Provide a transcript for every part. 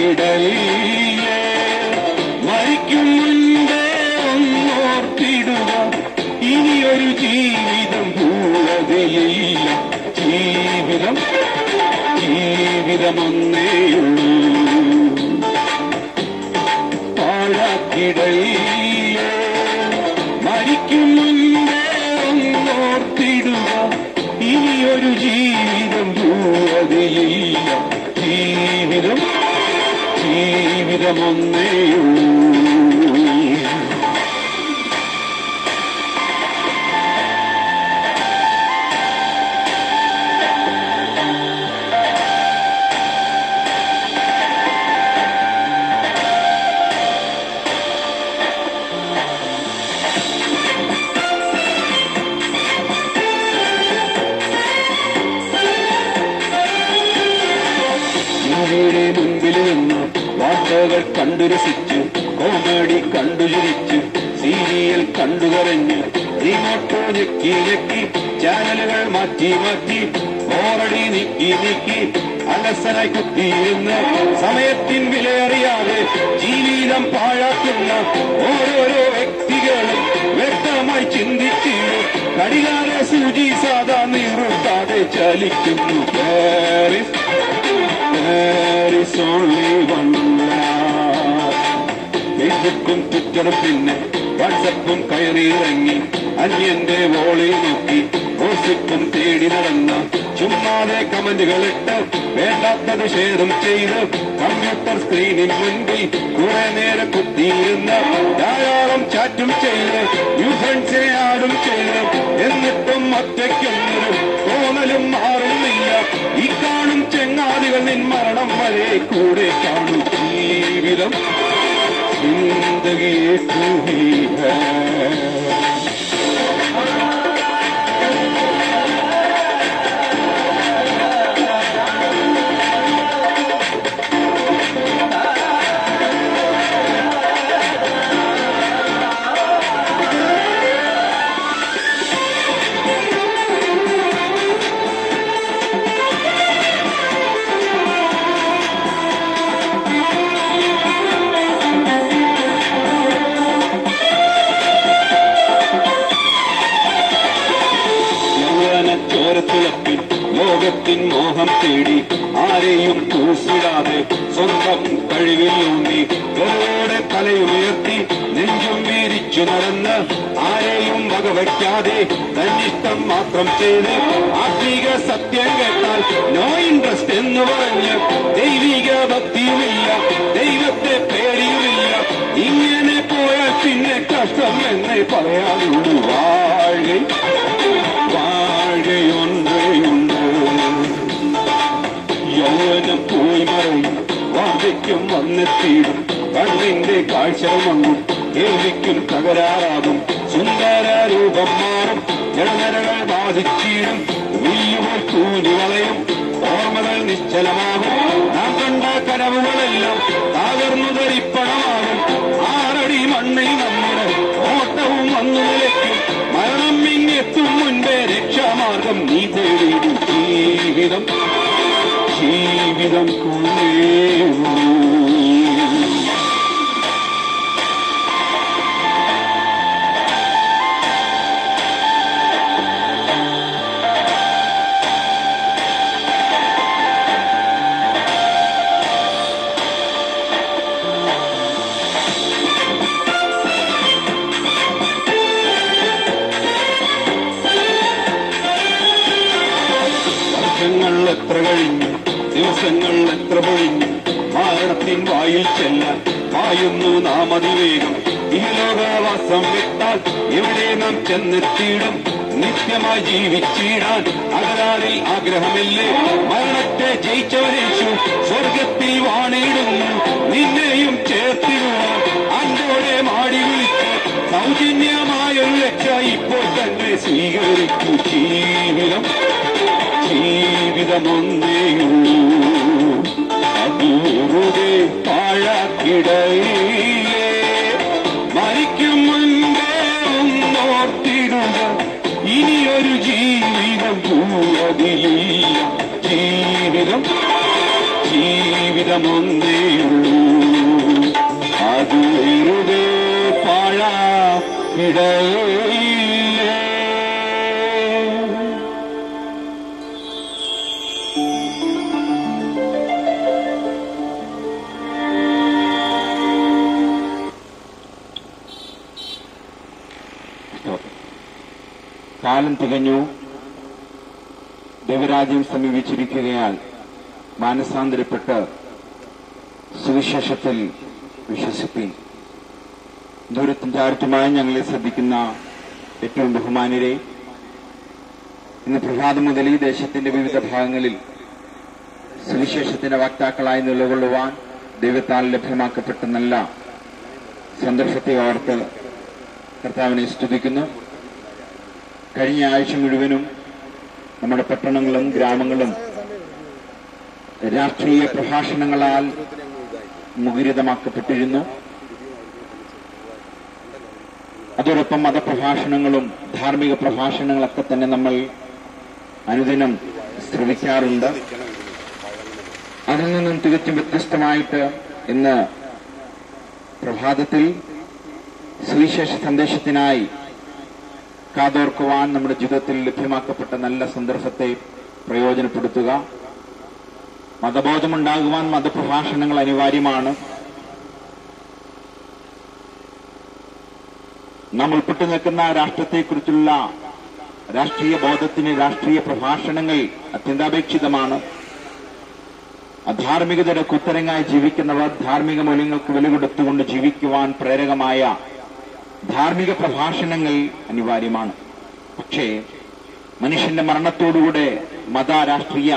പാഴാക്കിടയില്ലേ മരിക്കും മുൻപേ ഒന്നോർത്തിടുക ഇനിയൊരു ജീവിതം ഭൂവതയില്ല ജീവിതം ജീവിതമൊന്നേയുള്ളൂ പാഴാക്കിടയില്ലേ മരിക്കും മുൻപേ ഒന്നോർത്തിടുക ഇനിയൊരു ജീവിതം ഭൂവതയില്ല ജീവിതം ജീവിതമൊന്നേയുള്ളൂ ടിവിയുടെ മുൻപിൽ നിന്ന് വാർത്തകൾ കണ്ടു രസിച്ച് കോമഡി കണ്ടു ചിരിച്ച് സീരിയൽ കണ്ടു കരഞ്ഞ് റിമോട്ട് ഞെക്കി ഞെക്കി ചാനലുകൾ മാറ്റി മാറ്റി ബോറടി നീക്കി നീക്കി അലസനായി കുത്തിയിരുന്ന് സമയത്തിൻ വിലയറിയാതെ ജീവിതം പാഴാക്കുന്ന ഓരോരോ വ്യക്തികളും വ്യക്തമായി ചിന്തിച്ചിടും കടികാര സൂചി സാധാ നീറുത്താതെ ചലിക്കുന്നു Paris There is only one love. ഫേസ്ബുക്കും ട്വിറ്ററും പിന്നെ വാട്സപ്പും കയറിയിറങ്ങി അന്യന്റെ വോളി നോക്കി ഗോസിപ്പും തേടി നടന്ന ചുമ്മാതെ കമന്റുകളിട്ട് വേണ്ടാത്തത് ഷെയറും ചെയ്ത് കമ്പ്യൂട്ടർ സ്ക്രീനിൽ മുൻപിൽ കുറെ നേരം കുത്തിയിരുന്ന് ധാരാളം ചാറ്റും ചെയ്ത് ന്യൂ ഫ്രണ്ട്സിനെ ആടും ചെയ്ത് എന്നിട്ടും ഒറ്റയ്ക്കൊന്നൊരു തോന്നലും മാറുന്നില്ല ഈ കാണും ചെങ്ങാതികൾ നിൻ മരണം വരെ കൂടെ കാണും ജീവിതം जिंदगी एक ही है യൗവന ചോരത്തിളപ്പിൽ ലോകത്തിൻ മോഹം തേടി ആരെയും കൂസിടാതെ സ്വന്തം കഴിവിലൂന്നി വെറുതെ തലയുയർത്തി നെഞ്ചും വീരിച്ചു നടന്ന് ആരെയും വകവയ്ക്കാതെ തന്നിഷ്ടം മാത്രം ചെയ്ത് ആത്മീക സത്യം കേട്ടാൽ നോ ഇൻട്രസ്റ്റ് എന്ന് പറഞ്ഞ് ദൈവിക ഭക്തിയുമില്ല ദൈവത്തെ പേടിയുമില്ല ഇങ്ങനെ പോയാൽ പിന്നെ കഷ്ടം എന്നേ പറയാനുള്ളൂ വാഴ വാഴയൊന്നേയുണ്ട് യൗവനം പോയി മറയും വാർദ്ധക്യം വന്നെത്തിയിടും കണ്ണിന്റെ കാഴ്ച മങ്ങും കേൾവിക്കും തകരാറാകും സുന്ദര രൂപം മാറും ജനനരകൾ ബാധിച്ചിടും ഉയ്യുപോൽ കൂലി വളയും ഓർമ്മകൾ നിശ്ചലമാകും നാം കണ്ട കനവുകളെല്ലാം തകർന്നു ധരിപ്പണമാകും ആറടി മണ്ണിൽ നമ്മുടെ ഓട്ടവും വന്നു നിലയ്ക്കും മരണം ഇങ്ങെത്തും മുൻപേ രക്ഷാമാർഗം നീ തേടിയിടും ജീവിതം ജീവിതം കൊണ്ടേയുള്ളൂ വർഷങ്ങൾ എത്ര കഴിഞ്ഞു ദിവസങ്ങൾ എത്ര പൊഴിഞ്ഞു മരണത്തിൻ വായിൽ ചെല്ലാൻ പായുന്നു നാം അതിവേഗം ഇഹലോകവാസം വിട്ടാൽ എവിടെ നാം ചെന്നെത്തിയിടും നിത്യമായി ജീവിച്ചിടാൻ അകലാലിൽ ആഗ്രഹമില്ലേ മരണത്തെ ജയിച്ചവരേശു സ്വർഗത്തിൽ വാണിടുന്നു നിന്നെയും ചേർത്തിടുവാൻ അൻപോടെ മാടി വിളിച്ച് സൗജന്യമായൊരു രക്ഷ ഇപ്പോൾ തന്നെ സ്വീകരിക്കൂ ജീവിതം ജീവിതമൊന്നേയുള്ളൂ അത് വെറുതെ പാഴാക്കിടയിലേ മരിക്കും മുൻപേ ഒന്നോർത്തിടുക ഇനിയൊരു ജീവിതം ഭൂവതിയില്ല ജീവിതം ജീവിതം ജീവിതമൊന്നേയുള്ളൂ അത് വെറുതെ പാഴാക്കിടയില്ലേ കാലം തികഞ്ഞു ദൈവരാജ്യം സമീപിച്ചിരിക്കുകയാൽ മാനസാന്തരപ്പെട്ട് സുവിശേഷത്തിൽ വിശ്വസിപ്പീൻ ദൂരത്തും ചാരത്തുമായി ഞങ്ങളെ ശ്രദ്ധിക്കുന്ന ഏറ്റവും ബഹുമാനരെ ഇന്ന് പ്രഭാതം മുതൽ ഈ ദേശത്തിന്റെ വിവിധ ഭാഗങ്ങളിൽ സുവിശേഷത്തിന്റെ വക്താക്കളായി നിലകൊള്ളുവാൻ ദൈവത്താൽ ലഭ്യമാക്കപ്പെട്ട നല്ല സന്ദർഭത്തെ ഓർത്ത് കർത്താവിനെ സ്തുതിക്കുന്നു കഴിഞ്ഞ ആഴ്ച മുഴുവനും നമ്മുടെ പട്ടണങ്ങളും ഗ്രാമങ്ങളും രാഷ്ട്രീയ പ്രഭാഷണങ്ങളാൽ മുഖരിതമാക്കപ്പെട്ടിരുന്നു അതോടൊപ്പം മതപ്രഭാഷണങ്ങളും ധാർമ്മിക പ്രഭാഷണങ്ങളൊക്കെ തന്നെ നമ്മൾ അനുദിനം ശ്രവിക്കാറുണ്ട് അതിൽ നിന്നും തികച്ചും വ്യത്യസ്തമായിട്ട് ഇന്ന് പ്രഭാതത്തിൽ സുവിശേഷ സന്ദേശത്തിനായി കാതോർക്കുവാൻ നമ്മുടെ ജീവിതത്തിൽ ലഭ്യമാക്കപ്പെട്ട നല്ല സന്ദർഭത്തെ പ്രയോജനപ്പെടുത്തുക മതബോധമുണ്ടാകുവാൻ മതപ്രഭാഷണങ്ങൾ അനിവാര്യമാണ് നാം ഉൾപ്പെട്ടു നിൽക്കുന്ന രാഷ്ട്രത്തെക്കുറിച്ചുള്ള രാഷ്ട്രീയ ബോധത്തിന് രാഷ്ട്രീയ പ്രഭാഷണങ്ങൾ അത്യന്താപേക്ഷിതമാണ് അധാർമികതയുടെ കുത്തരങ്ങായി ജീവിക്കുന്നവർ ധാർമ്മിക മൂല്യങ്ങൾക്ക് വില കൊടുത്തുകൊണ്ട് ജീവിക്കുവാൻ പ്രേരകമായ ധാർമ്മിക പ്രഭാഷണങ്ങൾ അനിവാര്യമാണ് പക്ഷേ മനുഷ്യന്റെ മരണത്തോടുകൂടെ മത രാഷ്ട്രീയ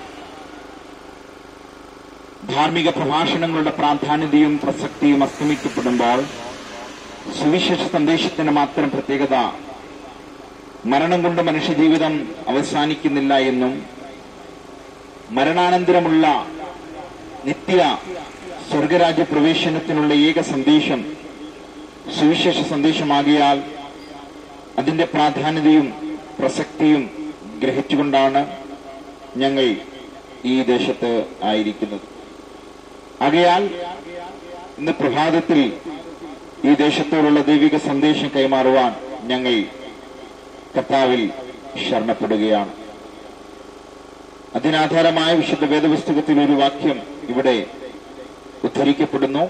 ധാർമ്മിക പ്രഭാഷണങ്ങളുടെ പ്രാധാന്യതയും പ്രസക്തിയും അസ്തമിക്കപ്പെടുമ്പോൾ സുവിശേഷ സന്ദേശത്തിന് മാത്രം പ്രത്യേകത മരണം കൊണ്ട് മനുഷ്യജീവിതം അവസാനിക്കുന്നില്ല എന്നും മരണാനന്തരമുള്ള നിത്യ സ്വർഗരാജ്യ പ്രവേശനത്തിനുള്ള ഏക സന്ദേശം സുവിശേഷ സന്ദേശമാകിയാൽ അതിന്റെ പ്രാധാന്യതയും പ്രസക്തിയും ഗ്രഹിച്ചുകൊണ്ടാണ് ഞങ്ങൾ ഈ ദേശത്ത് ആയിരിക്കുന്നത് ആകയാൽ ഇന്ന് പ്രഭാതത്തിൽ ഈ ദേശത്തോടുള്ള ദൈവിക സന്ദേശം കൈമാറുവാൻ ഞങ്ങൾ കർത്താവിൽ ശരണപ്പെടുകയാണ് അതിനാധാരമായ വിശുദ്ധ വേദപുസ്തകത്തിൽ ഒരു വാക്യം ഇവിടെ ഉദ്ധരിക്കപ്പെടുന്നു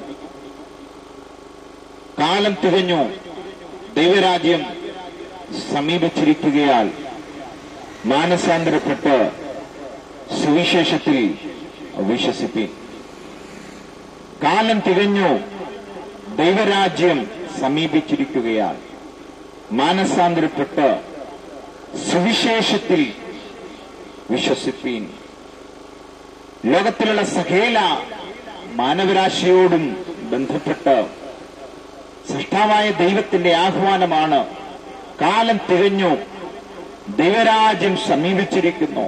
കാലം തികഞ്ഞു ദൈവരാജ്യം സമീപിച്ചിരിക്കുകയാൽ മാനസാന്തരപ്പെട്ട് സുവിശേഷത്തിൽ വിശ്വസിപ്പി കാലം തികഞ്ഞു ദൈവരാജ്യം സമീപിച്ചിരിക്കുകയാൽ മാനസാന്തരപ്പെട്ട് സുവിശേഷത്തിൽ വിശ്വസിപ്പീൻ ലോകത്തിലുള്ള സകേല മാനവരാശിയോടും ബന്ധപ്പെട്ട് സൃഷ്ടാവായ ദൈവത്തിന്റെ ആഹ്വാനമാണ് കാലം തികഞ്ഞു ദൈവരാജ്യം സമീപിച്ചിരിക്കുന്നു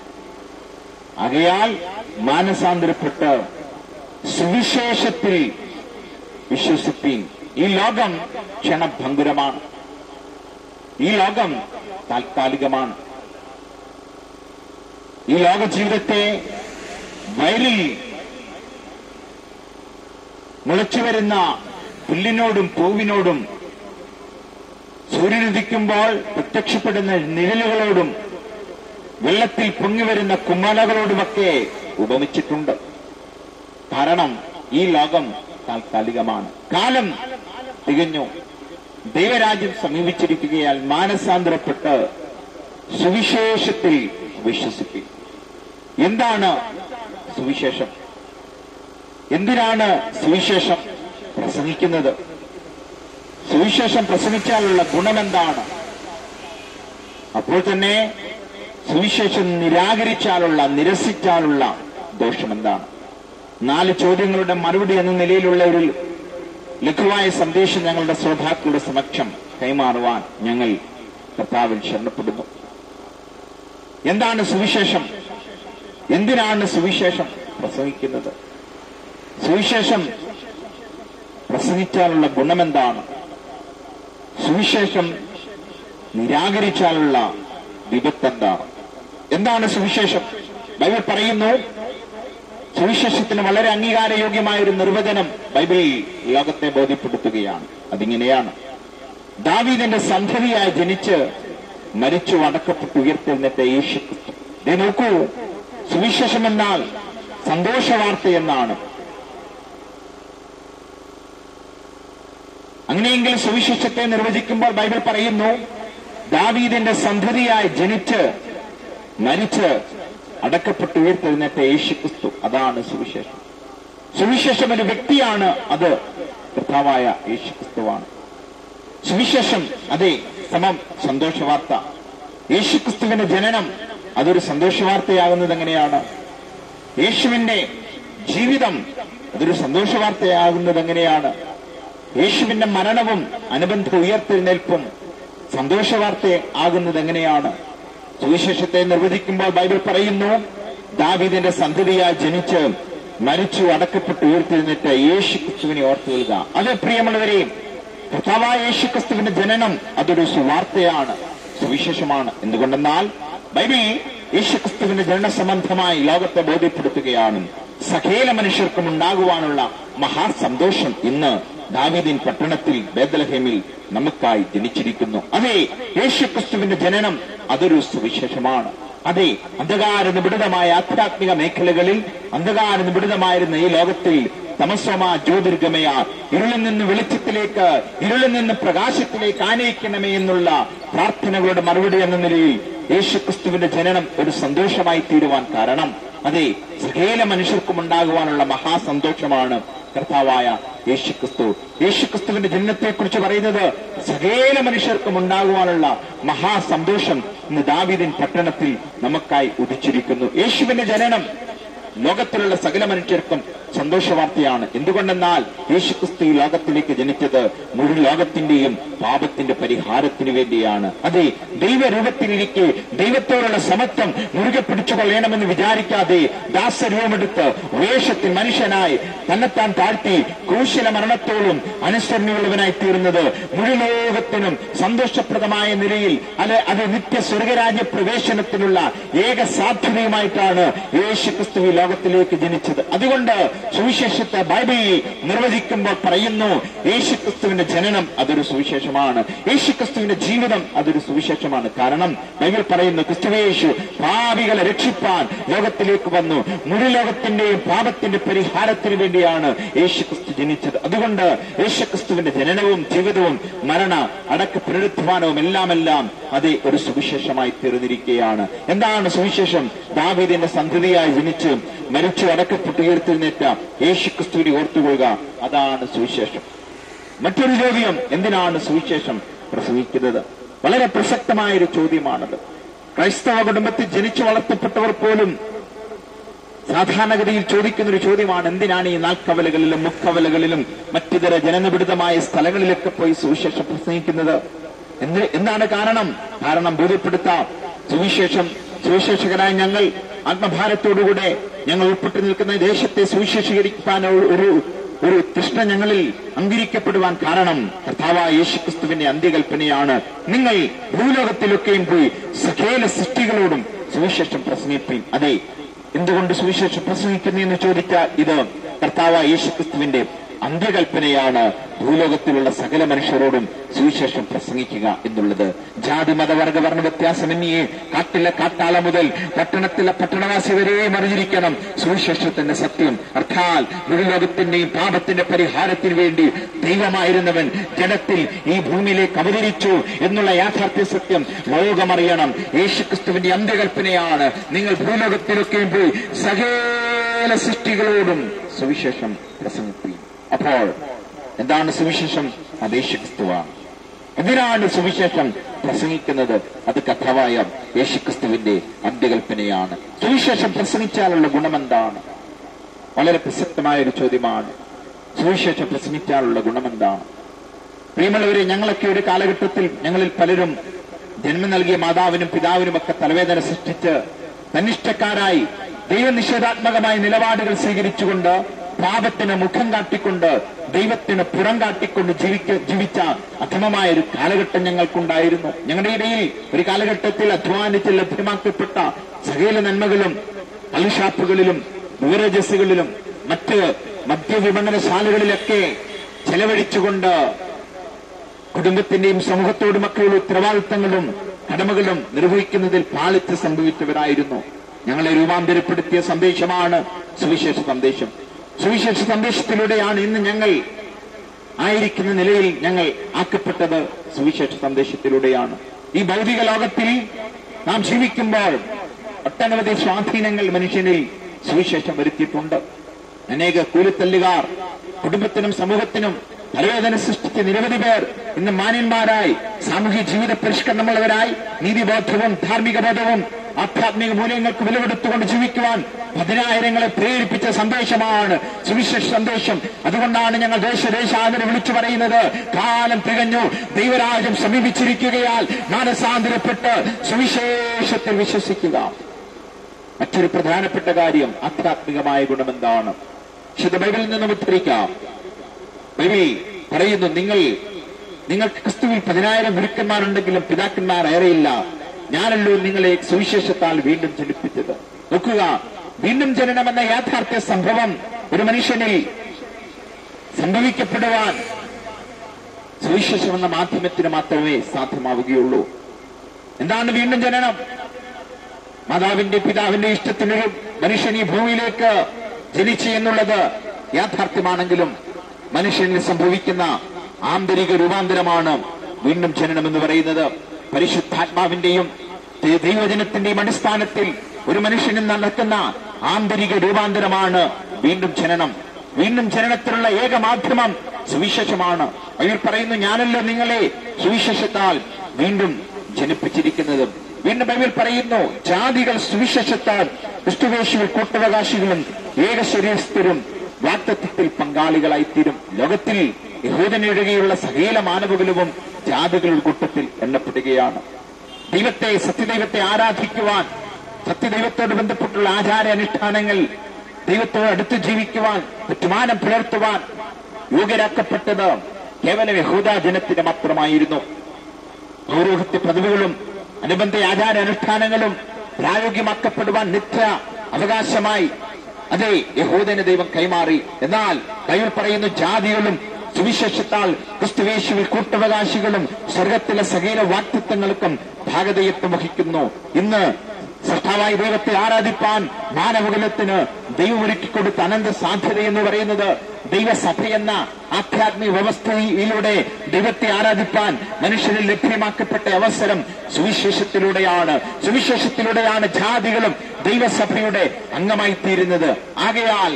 ആകയാൽ മാനസാന്തരപ്പെട്ട് സുവിശേഷത്തിൽ വിശ്വസിപ്പീൻ ഈ ലോകം ക്ഷണഭംഗുരമാണ് ഈ ലോകം താൽക്കാലികമാണ് ഈ ലോക ജീവിതത്തെ വയലിൽ മുളച്ചു വരുന്ന പുല്ലിനോടും പൂവിനോടും സൂര്യനുദിക്കുമ്പോൾ പ്രത്യക്ഷപ്പെടുന്ന നിഴലുകളോടും വെള്ളത്തിൽ പൊങ്ങിവരുന്ന കുമ്മലകളോടുമൊക്കെ ഉപമിച്ചിട്ടുണ്ട് കാരണം ഈ ലോകം താൽക്കാലികമാണ് കാലം തികഞ്ഞു ദൈവരാജ്യം സമീപിച്ചിരിക്കുകയാൽ മാനസാന്തരപ്പെട്ട് സുവിശേഷത്തിൽ വിശ്വസിക്കും എന്താണ് സുവിശേഷം എന്തിനാണ് സുവിശേഷം പ്രസംഗിക്കുന്നത് സുവിശേഷം പ്രസംഗിച്ചാലുള്ള ഗുണമെന്താണ് അപ്പോൾ തന്നെ സുവിശേഷം നിരാകരിച്ചാലുള്ള നിരസിച്ചാലുള്ള ദോഷമെന്താണ് നാല് ചോദ്യങ്ങളുടെ മറുപടി എന്ന നിലയിലുള്ള ഒരു ലഘുവായ സന്ദേശം ഞങ്ങളുടെ ശ്രോതാക്കളുടെ സമക്ഷം കൈമാറുവാൻ ഞങ്ങൾ കർത്താവിൽ ശരണപ്പെടുന്നു എന്താണ് സുവിശേഷം എന്തിനാണ് സുവിശേഷം പ്രസംഗിക്കുന്നത് സുവിശേഷം പ്രസംഗിച്ചാലുള്ള ഗുണമെന്താണ് സുവിശേഷം നിരാകരിച്ചാലുള്ള വിപത്ത് എന്താണ് എന്താണ് സുവിശേഷം ബൈബിൾ പറയുന്നു സുവിശേഷത്തിന് വളരെ അംഗീകാരയോഗ്യമായ ഒരു നിർവചനം ബൈബിൾ ലോകത്തെ ബോധ്യപ്പെടുത്തുകയാണ് അതിങ്ങനെയാണ് ദാവീദിന്റെ സന്ധതിയായി ജനിച്ച് മരിച്ചു അടക്കപ്പെട്ട് ഉയർത്തെഴുന്നേറ്റ യേശു ക്രിസ്തു ദേ നോക്കൂ സുവിശേഷം എന്നാൽ സന്തോഷവാർത്ത എന്നാണ് അങ്ങനെയെങ്കിൽ സുവിശേഷത്തെ നിർവചിക്കുമ്പോൾ ബൈബിൾ പറയുന്നു ദാവീദിന്റെ സന്ധതിയായി ജനിച്ച് മരിച്ച് അടക്കപ്പെട്ട് ഉയർത്തെഴുന്നേറ്റ യേശു ക്രിസ്തു അതാണ് സുവിശേഷം സുവിശേഷം ഒരു വ്യക്തിയാണ് അത് കർത്താവായ യേശു ക്രിസ്തുവാണ് സുവിശേഷം അതെ സമം സന്തോഷവാർത്ത യേശുക്രിസ്തുവിന്റെ ജനനം അതൊരു സന്തോഷവാർത്തയാകുന്നത് എങ്ങനെയാണ് യേശുവിന്റെ ജീവിതം അതൊരു സന്തോഷവാർത്തയാകുന്നത് എങ്ങനെയാണ് യേശുവിന്റെ മരണവും അനുബന്ധ ഉയർത്തെഴുന്നേൽപ്പും സന്തോഷവാർത്ത ആകുന്നത് എങ്ങനെയാണ് സുവിശേഷത്തെ നിർവചിക്കുമ്പോൾ ബൈബിൾ പറയുന്നു ദാവീദിന്റെ സന്തതിയായി ജനിച്ച് മരിച്ചു അടക്കപ്പെട്ട് ഉയർത്തെഴുന്നേറ്റ യേശു ക്രിസ്തുവിനെ ഓർത്തുകൊള്ളുക അത് പ്രിയമുള്ളവരെ കർത്താവായ യേശു ക്രിസ്തുവിന്റെ ജനനം അതൊരു സുവാർത്തയാണ് സുവിശേഷമാണ് എന്തുകൊണ്ടെന്നാൽ ബൈബിൾ യേശു ക്രിസ്തുവിന്റെ ജനന സംബന്ധമായി ലോകത്തെ ബോധ്യപ്പെടുത്തുകയാണ് സകേല മനുഷ്യർക്കും ഉണ്ടാകുവാനുള്ള മഹാസന്തോഷം ഇന്ന് ദാവീദിൻ പട്ടണത്തിൽ ബേദലഹേമിൽ നമുക്കായി ജനിച്ചിരിക്കുന്നു അതെ യേശു ക്രിസ്തുവിന്റെ ജനനം അതൊരു സുവിശേഷമാണ് അതെ അന്ധകാര നിബിഡിതമായ ആധ്യാത്മിക മേഖലകളിൽ അന്ധകാര നിബിഡിതമായിരുന്ന ഈ ലോകത്തിൽ തമസ്വമ ജ്യോതിർഗമയ ഇരുളിൽ നിന്ന് വെളിച്ചത്തിലേക്ക് ഇരുളിൽ നിന്ന് പ്രകാശത്തിലേക്ക് ആനയിക്കണമേ എന്നുള്ള പ്രാർത്ഥനകളുടെ മറുപടി എന്ന നിലയിൽ യേശുക്രിസ്തുവിന്റെ ജനനം ഒരു സന്തോഷമായി തീരുവാൻ കാരണം അതെ സകേല മനുഷ്യർക്കും ഉണ്ടാകുവാനുള്ള മഹാസന്തോഷമാണ് കർത്താവായ യേശുക്രിസ്തു യേശുക്രിസ്തുവിന്റെ ജനനത്തെക്കുറിച്ച് പറയുന്നത് സകേല മനുഷ്യർക്കും ഉണ്ടാകുവാനുള്ള മഹാസന്തോഷം ഇന്ന് ദാവീദിൻ പട്ടണത്തിൽ നമുക്കായി ഉദിച്ചിരിക്കുന്നു യേശുവിന്റെ ജനനം ലോകത്തിലുള്ള സകല മനുഷ്യർക്കും സന്തോഷവാർത്തയാണ് എന്തുകൊണ്ടെന്നാൽ യേശുക്രിസ്തു ഈ ലോകത്തിലേക്ക് ജനിച്ചത് മുഴു ലോകത്തിന്റെയും പാപത്തിന്റെ പരിഹാരത്തിന് വേണ്ടിയാണ് അതെ ദൈവരൂപത്തിലിരിക്കെ ദൈവത്തോടുള്ള സമത്വം മുറുകെ പിടിച്ചുകൊള്ളണമെന്ന് വിചാരിക്കാതെ ദാസരൂപമെടുത്ത് വേഷത്തിൽ മനുഷ്യനായി തന്നെത്താൻ താഴ്ത്തി ക്രൂശല മരണത്തോളം അനുസരണയുള്ളവനായി തീർന്നത് മുഴു ലോകത്തിനും സന്തോഷപ്രദമായ നിലയിൽ അല്ലെ അത് നിത്യ സ്വർഗരാജ്യ പ്രവേശനത്തിനുള്ള ഏക സാധ്യതയുമായിട്ടാണ് യേശുക്രിസ്തു ഈ ലോകത്തിലേക്ക് ജനിച്ചത് അതുകൊണ്ട് സുവിശേഷത്തെ ബൈബിളിൽ നിർവചിക്കുമ്പോൾ പറയുന്നു യേശുക്രിസ്തുവിന്റെ ജനനം അതൊരു സുവിശേഷമാണ് യേശുക്രിസ്തുവിന്റെ ജീവിതം അതൊരു സുവിശേഷമാണ് കാരണം ബൈബിൾ പറയുന്നു ക്രിസ്തുവേശു പാപികളെ രക്ഷിപ്പാൻ ലോകത്തിലേക്ക് വന്നു മുഴു ലോകത്തിന്റെയും പാപത്തിന്റെ പരിഹാരത്തിന് വേണ്ടിയാണ് യേശുക്രിസ്തു ജനിച്ചത് അതുകൊണ്ട് യേശുക്രിസ്തുവിന്റെ ജനനവും ജീവിതവും മരണ അടക്ക പുനരുത്ഥാനവും എല്ലാമെല്ലാം അത് ഒരു സുവിശേഷമായി തീർന്നിരിക്കുകയാണ് എന്താണ് സുവിശേഷം ദാവീദിന്റെ സന്തതിയായി ജനിച്ച് മരിച്ചു അടക്കപ്പെട്ട് ഉയർത്തെഴുന്നേറ്റ യേശുക്രിസ്തുവിനെ ഓർത്തുകൊള്ളുക അതാണ് സുവിശേഷം മറ്റൊരു ചോദ്യം എന്തിനാണ് സുവിശേഷം പ്രസംഗിക്കുന്നത് വളരെ പ്രസക്തമായ ഒരു ചോദ്യമാണത് ക്രൈസ്തവ കുടുംബത്തിൽ ജനിച്ചു വളർത്തപ്പെട്ടവർ പോലും സാധാരണഗതിയിൽ ചോദിക്കുന്ന ഒരു ചോദ്യമാണ് എന്തിനാണ് ഈ നാൽക്കവലകളിലും മുക്കവലകളിലും മറ്റിതര ജനനിബിഡിതമായ സ്ഥലങ്ങളിലൊക്കെ പോയി സുവിശേഷം പ്രസംഗിക്കുന്നത് എന്ത് എന്താണ് കാരണം കാരണം ബോധ്യപ്പെടുത്താം സുവിശേഷം സുവിശേഷകരായ ഞങ്ങൾ ആത്മഭാരത്തോടുകൂടെ ഞങ്ങൾ ഉൾപ്പെട്ടു നിൽക്കുന്ന ദേശത്തെ സുവിശേഷീകരിക്കാൻ ഒരു ഒരു തൃഷ്ണ ഞങ്ങളിൽ അംഗീകരിക്കപ്പെടുവാൻ കാരണം കർത്താവായ യേശുക്രിസ്തുവിന്റെ അന്ത്യകൽപ്പനയാണ് നിങ്ങൾ ഭൂലോകത്തിലൊക്കെയും പോയി സകേല സൃഷ്ടികളോടും സുവിശേഷം പ്രസംഗിപ്പിൻ അതെ എന്തുകൊണ്ട് സുവിശേഷം പ്രസംഗിക്കുന്നു എന്ന് ചോദിച്ചാൽ ഇത് കർത്താവായ യേശുക്രിസ്തുവിന്റെ അന്ത്യകൽപ്പനയാണ് ഭൂലോകത്തിലുള്ള സകല മനുഷ്യരോടും സുവിശേഷം പ്രസംഗിക്കുക എന്നുള്ളത് ജാതി മതവർഗ വർണ്ണ വ്യത്യാസമന്യേ കാട്ടിലെ കാട്ടാള മുതൽ പട്ടണത്തിലെ പട്ടണവാസി വരെയും അറിഞ്ഞിരിക്കണം സുവിശേഷത്തിന്റെ സത്യം അർത്ഥാൽ ഭൂലോകത്തിന്റെയും പാപത്തിന്റെ പരിഹാരത്തിന് വേണ്ടി ദൈവമായിരുന്നവൻ ജനത്തിൽ ഈ ഭൂമിയിലേക്ക് അവതരിച്ചു എന്നുള്ള യാഥാർത്ഥ്യ സത്യം ലോകമറിയണം യേശുക്രിസ്തുവിന്റെ അന്ത്യകൽപ്പനയാണ് നിങ്ങൾ ഭൂലോകത്തിലൊക്കെയും പോയി സകല സൃഷ്ടികളോടും സുവിശേഷം പ്രസംഗിക്കുകയും അപ്പോൾ എന്താണ് സുവിശേഷം അത് യേശുക്രിസ്തുവാണ് എന്തിനാണ് സുവിശേഷം പ്രസംഗിക്കുന്നത് അത് കഥാവായ യേശുക്രിസ്തുവിന്റെ അന്ത്യകൽപ്പനയാണ് സുവിശേഷം പ്രസംഗിച്ചാലുള്ള ഗുണമെന്താണ് വളരെ പ്രസക്തമായ ഒരു ചോദ്യമാണ് സുവിശേഷം പ്രസംഗിച്ചാലുള്ള ഗുണമെന്താണ് പ്രിയമുള്ളവരെ ഞങ്ങളൊക്കെ ഒരു കാലഘട്ടത്തിൽ ഞങ്ങളിൽ പലരും ജന്മം നൽകിയ മാതാവിനും പിതാവിനും ഒക്കെ തലവേദന സൃഷ്ടിച്ച് തന്നിഷ്ടക്കാരായി ദൈവനിഷേധാത്മകമായ നിലപാടുകൾ സ്വീകരിച്ചുകൊണ്ട് പാപത്തിന് മുഖം കാട്ടിക്കൊണ്ട് ദൈവത്തിന് പുറം കാട്ടിക്കൊണ്ട് ജീവിക്ക ജീവിച്ച അധമമായ ഒരു കാലഘട്ടം ഞങ്ങൾക്കുണ്ടായിരുന്നു ഞങ്ങളുടെ ഇടയിൽ ഒരു കാലഘട്ടത്തിൽ അധ്വാനിച്ച് ലഭ്യമാക്കപ്പെട്ട സകല നന്മകളും പള്ളിഷാപ്പുകളിലും ബീവറേജസുകളിലും മറ്റ് മദ്യവിപണനശാലകളിലൊക്കെ ചെലവഴിച്ചുകൊണ്ട് കുടുംബത്തിന്റെയും സമൂഹത്തോടും ഒക്കെയുള്ള ഉത്തരവാദിത്തങ്ങളും കടമകളും നിർവഹിക്കുന്നതിൽ പാളിച്ച് സംഭവിച്ചവരായിരുന്നു ഞങ്ങളെ രൂപാന്തരപ്പെടുത്തിയ സന്ദേശമാണ് സുവിശേഷ സന്ദേശം സുവിശേഷ സന്ദേശത്തിലൂടെയാണ് ഇന്ന് ഞങ്ങൾ ആയിരിക്കുന്ന നിലയിൽ ഞങ്ങൾ ആക്കപ്പെട്ടത് സുവിശേഷ സന്ദേശത്തിലൂടെയാണ് ഈ ഭൗതിക ലോകത്തിൽ നാം ജീവിക്കുമ്പോൾ ഒട്ടനവധി സ്വാധീനങ്ങൾ മനുഷ്യനിൽ സുവിശേഷം വരുത്തിയിട്ടുണ്ട് അനേക കൂലിത്തല്ലുകാർ കുടുംബത്തിനും സമൂഹത്തിനും തലവേദന സൃഷ്ടിച്ച നിരവധി പേർ ഇന്ന് മാന്യന്മാരായി സാമൂഹ്യ ജീവിത പരിഷ്കരണമുള്ളവരായി നീതിബോധവും ധാർമ്മിക ബോധവും ആധ്യാത്മിക മൂല്യങ്ങൾക്ക് വിലകൊടുത്തുകൊണ്ട് ജീവിക്കുവാൻ പതിനായിരങ്ങളെ പ്രേരിപ്പിച്ച സന്ദേശമാണ് സുവിശേഷ സന്ദേശം അതുകൊണ്ടാണ് ഞങ്ങൾ ദേശദേശാന്തരം വിളിച്ചു പറയുന്നത് കാലം തികഞ്ഞു ദൈവരാജ്യം സമീപിച്ചിരിക്കുകയാൽ മാനസാന്തരപ്പെട്ട് സുവിശേഷത്തിൽ വിശ്വസിക്കുക മറ്റൊരു പ്രധാനപ്പെട്ട കാര്യം ആധ്യാത്മികമായ ഗുണമെന്താണ് വിശുദ്ധ ബൈബിളിൽ നിന്നും ഉദ്ധരിക്കാം ബൈബിൾ പറയുന്നു നിങ്ങൾ നിങ്ങൾക്ക് ക്രിസ്തുവിൽ പതിനായിരം ഗുരുക്കന്മാരുണ്ടെങ്കിലും പിതാക്കന്മാർ ഏറെയില്ല ഞാനല്ലോ നിങ്ങളെ സുവിശേഷത്താൽ വീണ്ടും ജനിപ്പിച്ചത് നോക്കുക വീണ്ടും ജനനമെന്ന യാഥാർത്ഥ്യ സംഭവം ഒരു മനുഷ്യനിൽ സംഭവിക്കപ്പെടുവാൻ സുവിശേഷം എന്ന മാധ്യമത്തിന് മാത്രമേ സാധ്യമാവുകയുള്ളൂ എന്താണ് വീണ്ടും ജനനം മാതാവിന്റെ പിതാവിന്റെ ഇഷ്ടത്തിനൊരു മനുഷ്യൻ ഈ ഭൂമിയിലേക്ക് ജനിച്ചു എന്നുള്ളത് യാഥാർത്ഥ്യമാണെങ്കിലും മനുഷ്യനിൽ സംഭവിക്കുന്ന ആന്തരിക രൂപാന്തരമാണ് വീണ്ടും ജനനം എന്ന് പറയുന്നത് പരിശുദ്ധാത്മാവിന്റെയും ദൈ- ദൈവജനത്തിന്റെയും അടിസ്ഥാനത്തിൽ ഒരു മനുഷ്യനിൽ നടക്കുന്ന ആന്തരിക രൂപാന്തരമാണ് വീണ്ടും ജനനം വീണ്ടും ജനനത്തിനുള്ള ഏക മാധ്യമം സുവിശേഷമാണ് അതിൽ പറയുന്നു ഞാനല്ലോ നിങ്ങളെ സുവിശേഷത്താൽ വീണ്ടും ജനിപ്പിച്ചിരിക്കുന്നത് വീണ്ടും ബൈബിൾ പറയുന്നു ജാതികൾ സുവിശേഷത്താൽ ക്രിസ്തുവേശുവിൽ കൂട്ടവകാശികളും ഏക ശരീരസ്ഥരും വാക്തത്വത്തിൽ പങ്കാളികളായിത്തീരും ലോകത്തിൽ യഹൂദനൊഴികെയുള്ള സകല മാനവകുലവും ജാതികളുടെ കൂട്ടത്തിൽ എണ്ണപ്പെടുകയാണ് ദൈവത്തെ സത്യദൈവത്തെ ആരാധിക്കുവാൻ സത്യദൈവത്തോട് ബന്ധപ്പെട്ടുള്ള ആചാര അനുഷ്ഠാനങ്ങൾ ദൈവത്തോട് അടുത്ത് ജീവിക്കുവാൻ ചുറ്റുമാനം പുലർത്തുവാൻ യോഗ്യരാക്കപ്പെട്ടത് കേവലം യഹൂദ ജനത്തിന് മാത്രമായിരുന്നു പൗരോഹിത്യ പദവികളും അനുബന്ധ ആചാര അനുഷ്ഠാനങ്ങളും പ്രായോഗികമാക്കപ്പെടുവാൻ നിത്യ അവകാശമായി അതെ യഹൂദന് ദൈവം കൈമാറി എന്നാൽ ബൈബിൾ പറയുന്നു ജാതികളും സുവിശേഷത്താൽ ക്രിസ്തുവേശുവിൽ കൂട്ടവകാശികളും സ്വർഗത്തിലെ സകല വാക്തത്വങ്ങൾക്കും ഭാഗതയത്വം വഹിക്കുന്നു ഇന്ന് സൃഷ്ടാവായ ദൈവത്തെ ആരാധിപ്പാൻ മാനവകുലത്തിന് ദൈവം ഒരുക്കിക്കൊടുത്ത അനന്ത സാധ്യത എന്ന് പറയുന്നത് ദൈവസഭ എന്ന ആധ്യാത്മിക വ്യവസ്ഥയിലൂടെ ദൈവത്തെ ആരാധിപ്പാൻ മനുഷ്യരിൽ ലഭ്യമാക്കപ്പെട്ട അവസരം സുവിശേഷത്തിലൂടെയാണ് സുവിശേഷത്തിലൂടെയാണ് ജാതികളും ദൈവസഭയുടെ അംഗമായി തീരുന്നത് ആകയാൽ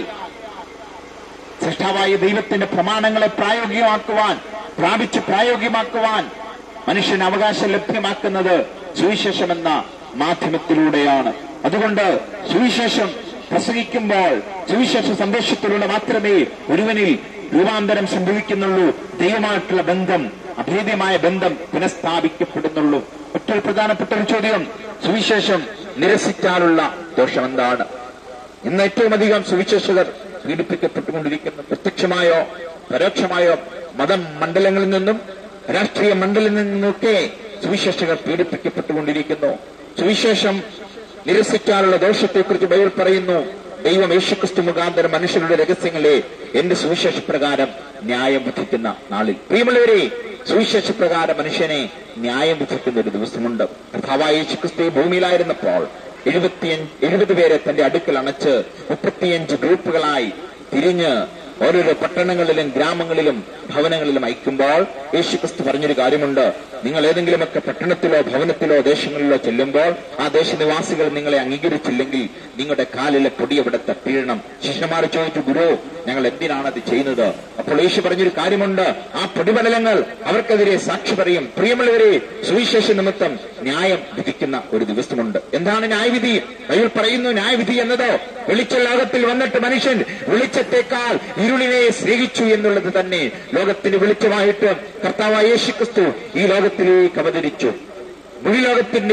സൃഷ്ടാവായ ദൈവത്തിന്റെ പ്രമാണങ്ങളെ പ്രായോഗികമാക്കുവാൻ പ്രാപിച്ച് പ്രായോഗികമാക്കുവാൻ മനുഷ്യന് അവകാശം ലഭ്യമാക്കുന്നത് സുവിശേഷമെന്ന മാധ്യമത്തിലൂടെയാണ് അതുകൊണ്ട് സുവിശേഷം പ്രസംഗിക്കുമ്പോൾ സുവിശേഷ സന്ദേശത്തിലൂടെ മാത്രമേ ഒരുവനിൽ രൂപാന്തരം സംഭവിക്കുന്നുള്ളൂ ദൈവമായിട്ടുള്ള ബന്ധം അഭേദ്യമായ ബന്ധം പുനഃസ്ഥാപിക്കപ്പെടുന്നുള്ളൂ മറ്റൊരു പ്രധാനപ്പെട്ട ഒരു ചോദ്യം സുവിശേഷം നിരസിച്ചാലുള്ള ദോഷം എന്താണ് ഇന്ന് ഏറ്റവും അധികം സുവിശേഷകർ പീഡിപ്പിക്കപ്പെട്ടുകൊണ്ടിരിക്കുന്നു പ്രത്യക്ഷമായോ പരോക്ഷമായോ മതം മണ്ഡലങ്ങളിൽ നിന്നും രാഷ്ട്രീയ മണ്ഡലങ്ങളിൽ നിന്നൊക്കെ സുവിശേഷകർ പീഡിപ്പിക്കപ്പെട്ടുകൊണ്ടിരിക്കുന്നു സുവിശേഷം നിരസിക്കാനുള്ള ദോഷത്തെക്കുറിച്ച് ബൈബിൾ പറയുന്നു ദൈവം യേശുക്രിസ്തു മുഖാന്തരം മനുഷ്യരുടെ രഹസ്യങ്ങളെ എന്റെ സുവിശേഷ പ്രകാരം ന്യായം വിധിക്കുന്ന നാളിൽ പ്രിയമുള്ളവരെ സുവിശേഷ പ്രകാരം മനുഷ്യനെ ന്യായം വിധിക്കുന്ന ഒരു ദിവസമുണ്ട് കർത്താവായ യേശുക്രിസ്തു ഈ ഭൂമിയിലായിരുന്നപ്പോൾ എഴുപത്തിയഞ്ച് എഴുപത് പേരെ തന്റെ അടുക്കൽ അണച്ച് മുപ്പത്തിയഞ്ച് ഗ്രൂപ്പുകളായി തിരിഞ്ഞ് ഓരോരോ പട്ടണങ്ങളിലും ഗ്രാമങ്ങളിലും ഭവനങ്ങളിലും അയക്കുമ്പോൾ യേശുക്രിസ്തു പറഞ്ഞൊരു കാര്യമുണ്ട് നിങ്ങൾ ഏതെങ്കിലുമൊക്കെ പട്ടണത്തിലോ ഭവനത്തിലോ ദേശങ്ങളിലോ ചെല്ലുമ്പോൾ ആ ദേശനിവാസികൾ നിങ്ങളെ അംഗീകരിച്ചില്ലെങ്കിൽ നിങ്ങളുടെ കാലിലെ പൊടി അവിടെ തട്ടിയിടണം ശിഷ്യന്മാർ ചോദിച്ചു ഗുരു ഞങ്ങൾ എന്തിനാണ് അത് ചെയ്യുന്നത് അപ്പോൾ യേശു പറഞ്ഞൊരു കാര്യമുണ്ട് ആ പൊടിപടലങ്ങൾ അവർക്കെതിരെ സാക്ഷി പറയും പ്രിയമുള്ളവരെ സുവിശേഷ നിമിത്തം ന്യായം വിധിക്കുന്ന ഒരു ദിവസമുണ്ട് എന്താണ് ന്യായവിധി ബൈബിൾ പറയുന്നു ന്യായവിധി എന്നത് വെളിച്ച ലോകത്തിൽ വന്നിട്ട് മനുഷ്യൻ വെളിച്ചത്തെക്കാൾ ഇരുളിനെ സ്നേഹിച്ചു എന്നുള്ളത് തന്നെ ലോകത്തിന് വെളിച്ചമായിട്ട് കർത്താവായ യേശു ക്രിസ്തു ഈ ലോകത്തിലേക്ക് അവതരിച്ചു ഭൂലോകത്തിന്റെയും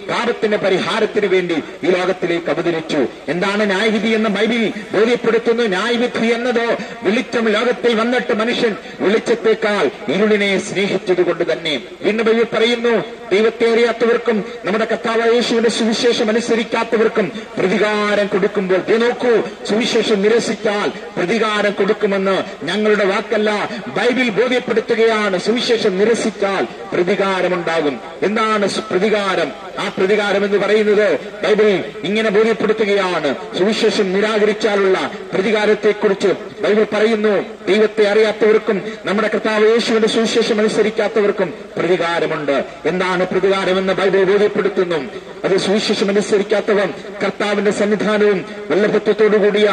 പാപത്തിന്റെ പരിഹാരത്തിന് വേണ്ടി ഈ ലോകത്തിലേക്ക് അവതരിച്ചു എന്താണ് ന്യായവിധി എന്ന് ബൈബിൾ ബോധ്യപ്പെടുത്തുന്നു ന്യായവിധി എന്നതോ വെളിച്ചം ലോകത്തിൽ വന്നിട്ട് മനുഷ്യൻ വെളിച്ചത്തേക്കാൾ ഇരുളിനെ സ്നേഹിച്ചതുകൊണ്ട് തന്നെ വീണ്ടും ബൈബിൾ പറയുന്നു ദൈവത്തെ അറിയാത്തവർക്കും നമ്മുടെ കർത്താവ് യേശുവിന്റെ സുവിശേഷം അനുസരിക്കാത്തവർക്കും പ്രതികാരം കൊടുക്കുമ്പോൾ ദേ നോക്കൂ സുവിശേഷം നിരസിച്ചാൽ പ്രതികാരം കൊടുക്കുമെന്ന് ഞങ്ങളുടെ വാക്കല്ല ബൈബിൾ ബോധ്യപ്പെടുത്തുകയാണ് സുവിശേഷം നിരസിച്ചാൽ പ്രതികാരമുണ്ടാകും എന്താണ് സു- പ്രതികാരം ആ പ്രതികാരം എന്ന് പറയുന്നത് ബൈബിൾ ഇങ്ങനെ ബോധ്യപ്പെടുത്തുകയാണ് സുവിശേഷം നിരാകരിച്ചാലുള്ള പ്രതികാരത്തെക്കുറിച്ച് ബൈബിൾ പറയുന്നു ദൈവത്തെ അറിയാത്തവർക്കും നമ്മുടെ കർത്താവ് യേശുവിന്റെ സുവിശേഷം അനുസരിക്കാത്തവർക്കും പ്രതികാരമുണ്ട് എന്താണ് പ്രതികാരമെന്ന് ബൈബിൾ ബോധ്യപ്പെടുത്തുന്നു അത് സുവിശേഷം അനുസരിക്കാത്തവൻ കർത്താവിന്റെ സന്നിധാനവും വല്ലഭത്വത്തോടുകൂടിയ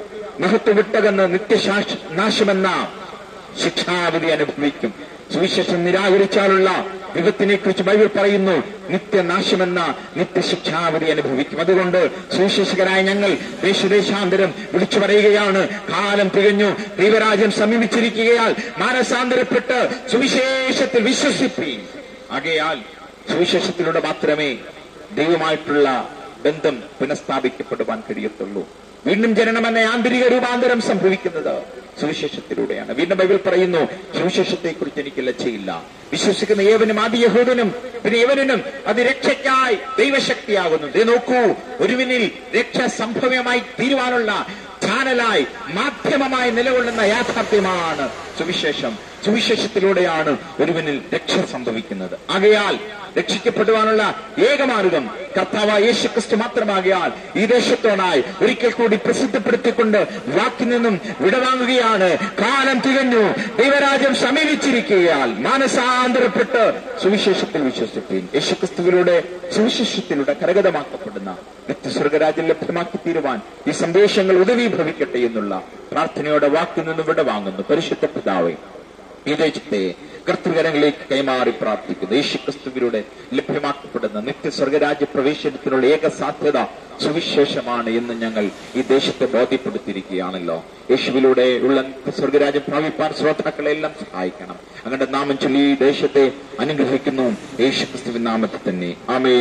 മഹത്വ വിട്ടകന്ന് നിത്യശാശ നാശമെന്ന ശിക്ഷാവിധി അനുഭവിക്കും സുവിശേഷം നിരാകരിച്ചാലുള്ള വിപത്തിനെ കുറിച്ച് ബൈബിൾ പറയുന്നു നിത്യനാശമെന്ന നിത്യശിക്ഷാവിധി അനുഭവിക്കും അതുകൊണ്ട് സുവിശേഷകരായ ഞങ്ങൾ ദേശദേശാന്തരം വിളിച്ചു പറയുകയാണ് കാലം തികഞ്ഞു ദൈവരാജ്യം സമീപിച്ചിരിക്കുകയാൽ മാനസാന്തരപ്പെട്ട് സുവിശേഷത്തിൽ വിശ്വസിപ്പീൻ ആകയാൽ സുവിശേഷത്തിലൂടെ മാത്രമേ ദൈവമായിട്ടുള്ള ബന്ധം പുനഃസ്ഥാപിക്കപ്പെടുവാൻ കഴിയത്തുള്ളൂ വീണ്ടും ജനനം എന്ന ആന്തരിക രൂപാന്തരം സംഭവിക്കുന്നത് സുവിശേഷത്തിലൂടെയാണ് വീണ്ടും ബൈബിൾ പറയുന്നു സുവിശേഷത്തെക്കുറിച്ച് എനിക്ക് ലജ്ജയില്ല വിശ്വസിക്കുന്ന ഏവനും ആദ്യ യഹൂദനും പിന്നെ ഏവനും അത് രക്ഷയ്ക്കായി ദൈവശക്തിയാകുന്നു ദേ നോക്കൂ ഒരുവിനിൽ രക്ഷ സംഭവ്യമായി തീരുവാനുള്ള ചാനലായി മാധ്യമമായി നിലകൊള്ളുന്ന യാഥാർത്ഥ്യമാണ് സുവിശേഷം സുവിശേഷത്തിലൂടെയാണ് ഒരുവനിൽ രക്ഷ സംഭവിക്കുന്നത് ആകയാൽ രക്ഷിക്കപ്പെടുവാനുള്ള ഏകമാർഗം കർത്താവ് യേശുക്രിസ്തു മാത്രമാകയാൽ ഈ ദേശത്തോടായി ഒരിക്കൽ കൂടി പ്രസിദ്ധപ്പെടുത്തിക്കൊണ്ട് വാക്കിൽ നിന്നും വിടവാങ്ങുകയാണ് കാലം തികഞ്ഞു ദൈവരാജ്യം സമീപിച്ചിരിക്കുകയാൽ മാനസാന്തരപ്പെട്ട് സുവിശേഷത്തിൽ വിശ്വസിപ്പീൻ യേശുക്രിസ്തുവിലൂടെ സുവിശേഷത്തിലൂടെ കരഗതമാക്കപ്പെടുന്ന നിത്യസ്വർഗരാജ്യം ലഭ്യമാക്കി തീരുവാൻ ഈ സന്ദേശങ്ങൾ ഉദവീഭവിക്കട്ടെ എന്നുള്ള പ്രാർത്ഥനയോടെ വാക്കിൽ നിന്നും വിടവാങ്ങുന്നു പരിശുദ്ധ പിതാവേ ഈ ദേശത്തെ കർത്തൃകരങ്ങളിലേക്ക് കൈമാറി പ്രാർത്ഥിക്കുന്നു യേശുക്രിസ്തുവിലൂടെ ലഭ്യമാക്കപ്പെടുന്ന നിത്യസ്വർഗരാജ്യ പ്രവേശനത്തിനുള്ള ഏക സാധ്യത സുവിശേഷമാണ് എന്ന് ഞങ്ങൾ ഈ ദേശത്തെ ബോധ്യപ്പെടുത്തിയിരിക്കുകയാണല്ലോ യേശുവിലൂടെ ഉള്ള നിത്യസ്വർഗരാജ്യം പ്രാപിപ്പാൻ ശ്രോതാക്കളെ എല്ലാം സഹായിക്കണം അങ്ങനെ നാമം ചൊല്ലി ഈ ദേശത്തെ അനുഗ്രഹിക്കുന്നു യേശുക്രിസ്തുവിൻ നാമത്തിൽ തന്നെ ആമേ